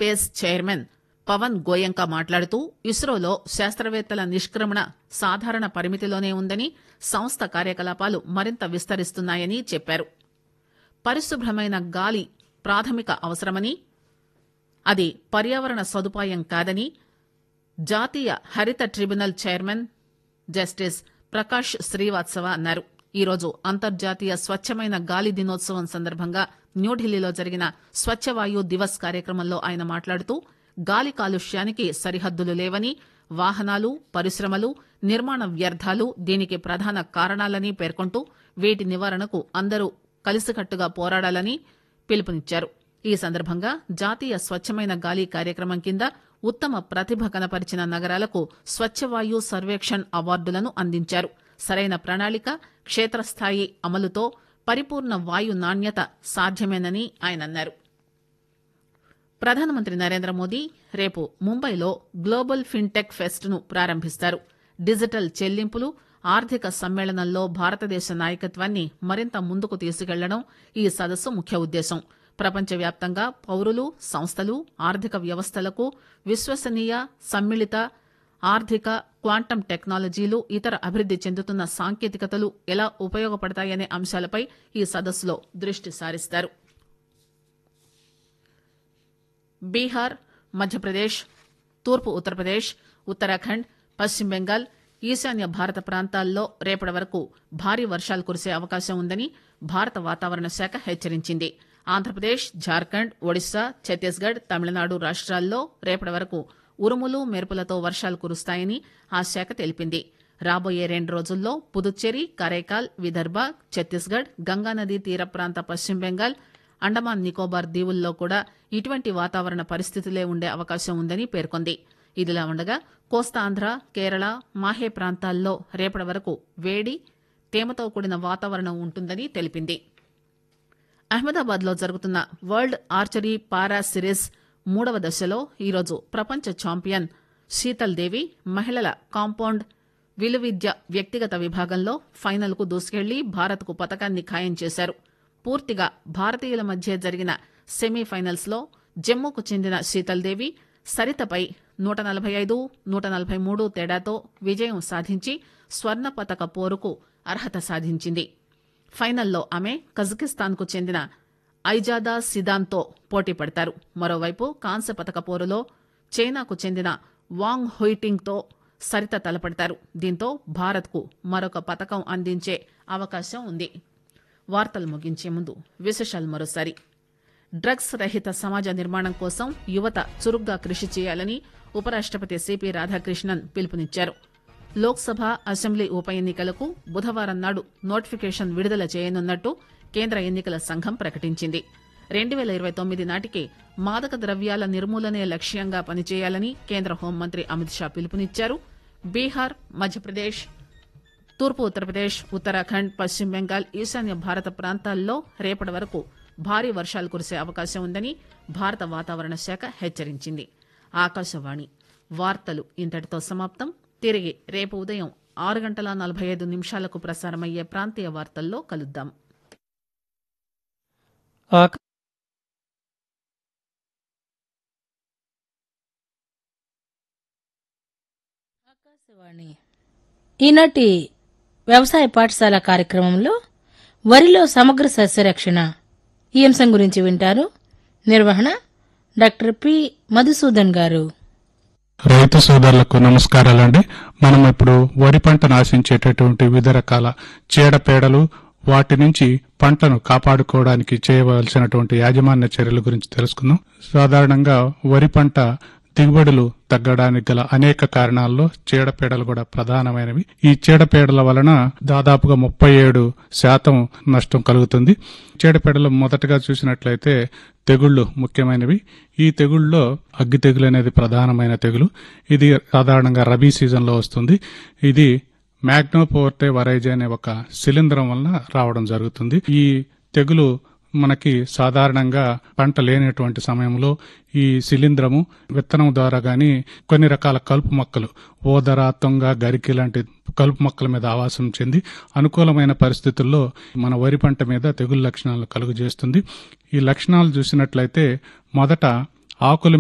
space chairman Pawan Goenka మాట్లాడుతూ ఇస్రోలో శాస్త్రవేత్తల నిష్క్రమణ సాధారణ పరిమితిలోనే ఉందని సంస్థ కార్యకలాపాలు మరింత విస్తరిస్తున్నాయని చెప్పారు పరిశుభ్రమైన గాలి ప్రాథమిక అవసరమని అది పర్యావరణ సదుపాయం కాదని జాతీయ హరిత tribunal chairman justice Prakash Srivastava అన్నారు ఈరోజు అంతర్జాతీయ స్వచ్ఛమైన గాలి దినోత్సవం సందర్భంగా న్యూఢిల్లీలో జరిగిన స్వచ్ఛవాయు దివస్ కార్యక్రమంలో ఆయన మాట్లాడుతూ గాలి కాలుష్యానికి సరిహద్దులు లేవని వాహనాలు పరిశ్రమలు నిర్మాణ వ్యర్థాలు దీనికి ప్రధాన కారణాలని పేర్కొంటూ వీటి నివారణకు అందరూ కలిసికట్టుగా పోరాడాలని పిలుపునిచ్చారు ఈ సందర్భంగా జాతీయ స్వచ్ఛమైన గాలి కార్యక్రమం కింద ఉత్తమ ప్రతిభ కనపరిచిన నగరాలకు స్వచ్ఛవాయు సర్వేక్షణ్ అవార్డులను అందించారు సరైన ప్రణాళిక క్షేత్రస్థాయి అమలుతో పరిపూర్ణ వాయు నాణ్యత సాధ్యమేనని ఆయన అన్నారు ప్రధానమంత్రి నరేంద్ర మోదీ రేపు ముంబైలో గ్లోబల్ ఫిన్టెక్ ఫెస్ట్ ను ప్రారంభిస్తారు డిజిటల్ చెల్లింపులు ఆర్థిక సమ్మేళనంలో భారతదేశ నాయకత్వాన్ని మరింత ముందుకు తీసుకెళ్లడం ఈ సదస్సు ముఖ్య ఉద్దేశం ప్రపంచవ్యాప్తంగా పౌరులు సంస్థలు ఆర్థిక వ్యవస్థలకు విశ్వసనీయ సమ్మిళిత ఆర్థిక క్వాంటం టెక్నాలజీలు ఇతర అభివృద్ది చెందుతున్న సాంకేతికతలు ఎలా ఉపయోగపడతాయనే అంశాలపై ఈ సదస్సులో దృష్టి సారిస్తారు బీహార్ మధ్యప్రదేశ్ తూర్పు ఉత్తరప్రదేశ్ ఉత్తరాఖండ్ పశ్చిమ బెంగాల్ ఈశాన్య భారత ప్రాంతాల్లో రేపటి వరకు భారీ వర్షాలు కురిసే అవకాశం ఉందని భారత వాతావరణ శాఖ హెచ్చరించింది ఆంధ్రప్రదేశ్ జార్ఖండ్ ఒడిశా ఛత్తీస్గఢ్ తమిళనాడు రాష్ట్రాల్లో రేపటి వరకు ఉరుములు మెరుపులతో వర్షాలు కురుస్తాయని ఆ శాఖ తెలిపింది రాబోయే రెండు రోజుల్లో పుదుచ్చేరి కరైకాల్ విదర్భ ఛత్తీస్గఢ్ గంగానదీ తీర ప్రాంత పశ్చిమ బెంగాల్ అండమాన్ నికోబార్ దీవుల్లో కూడా ఇటువంటి వాతావరణ పరిస్థితులే ఉండే అవకాశం ఉందని పేర్కొంది ఇదిలా ఉండగా కోస్తాంధ్ర కేరళ మాహే ప్రాంతాల్లో రేపటి వరకు వేడి తేమతో కూడిన వాతావరణం ఉంటుందని తెలిపింది అహ్మదాబాద్ లో జరుగుతున్న వరల్డ్ ఆర్చరీ పారా సిరీస్ మూడవ దశలో ఈరోజు ప్రపంచ ఛాంపియన్ శీతల్ దేవి మహిళల కాంపౌండ్ విలువిద్య వ్యక్తిగత విభాగంలో ఫైనల్ కు దూసుకెళ్లి భారత్ కు పతకాన్ని ఖాయం చేశారు పూర్తిగా భారతీయుల మధ్య జరిగిన సెమీఫైనల్స్ లో జమ్మూకు చెందిన శీతల్ దేవి సరితపై నూట నలభై ఐదు నూట నలభై మూడు తేడాతో విజయం సాధించి స్వర్ణ పతక పోరుకు అర్హత సాధించింది ఫైనల్లో ఆమె కజకిస్తాన్ కు చెందిన ఐజాదా సిదాన్తో పోటీ పడతారు మరోవైపు కాంస్య పతక పోరులో చైనాకు చెందిన వాంగ్ హుయిటింగ్ తో సరిత తలపడతారు దీంతో భారత్ కు మరొక పతకం అందించే అవకాశం ఉంది వార్తలు ముగించే ముందు విశేషాలు మరోసారి డ్రగ్స్ రహిత సమాజ నిర్మాణం కోసం యువత చురుగ్గా కృషి చేయాలని ఉపరాష్టపతి సిపి రాధాకృష్ణన్ పిలుపునిచ్చారు లోక్సభ అసెంబ్లీ ఉప ఎన్నికలకు బుధవారం నాడు నోటిఫికేషన్ విడుదల చేయనున్నట్టు కేంద్ర ఎన్నికల సంఘం ప్రకటించింది రెండు పేల ఇరవై తొమ్మిది నాటికి మాదక ద్రవ్యాల నిర్మూలనే లక్ష్యంగా పనిచేయాలని కేంద్ర హోంమంత్రి అమిత్ షా పిలుపునిచ్చారు బీహార్ మధ్యప్రదేశ్ తూర్పు ఉత్తరప్రదేశ్ ఉత్తరాఖండ్ పశ్చిమ బెంగాల్ ఈశాన్య భారత ప్రాంతాల్లో రేపటి వరకు భారీ వర్షాలు కురిసే అవకాశం ఉందని భారత వాతావరణ శాఖ హెచ్చరించింది ఆకాశవాణి వార్తలు ఇంతటితో సమాప్తం తిరిగి రేపు ఉదయం ఆరు గంటల నలభై ఐదు నిమిషాలకు ప్రసారమయ్యే ప్రాంతీయ వార్తల్లో కలుద్దాం ఆక- ఆకాశవాణి ఈనాటి వ్యవసాయ పాఠశాల కార్యక్రమంలో వరిలో సమగ్ర సస్యరక్షణ ఈ అంశం గురించి వింటారు నిర్వహణ డాక్టర్ పి మధుసూదన్ గారు రైతు సోదరులకు నమస్కారాలండి మనం ఇప్పుడు వరి పంటను ఆశించేటటువంటి వివిధ రకాల చీడపీడలు వాటి నుంచి పంటను కాపాడుకోవడానికి చేయవలసినటువంటి యాజమాన్య చర్యల గురించి తెలుసుకుందాం సాధారణంగా వరి పంట దిగుబడులు తగ్గడానికి గల అనేక కారణాల్లో చీడపీడలు కూడా ప్రధానమైనవి ఈ చీడపీడల వలన దాదాపుగా ముప్పై ఏడు శాతం నష్టం కలుగుతుంది చీడపీడలు మొదటగా చూసినట్లయితే తెగుళ్లు ముఖ్యమైనవి ఈ తెగుళ్ళలో అగ్గి తెగులు అనేది ప్రధానమైన తెగులు ఇది సాధారణంగా రబీ సీజన్లో వస్తుంది ఇది మ్యాగ్నోపోర్టే వరైజ్ అనే ఒక శిలీంధ్రం వలన రావడం జరుగుతుంది ఈ తెగులు మనకి సాధారణంగా పంట లేనటువంటి సమయంలో ఈ శిలీంధ్రము విత్తనం ద్వారా గాని కొన్ని రకాల కలుపు మొక్కలు ఓదర తొంగ గరికి లాంటి కలుపు మొక్కల మీద ఆవాసం చెంది అనుకూలమైన పరిస్థితుల్లో మన వరి పంట మీద తెగులు లక్షణాలను కలుగజేస్తుంది ఈ లక్షణాలు చూసినట్లయితే మొదట ఆకుల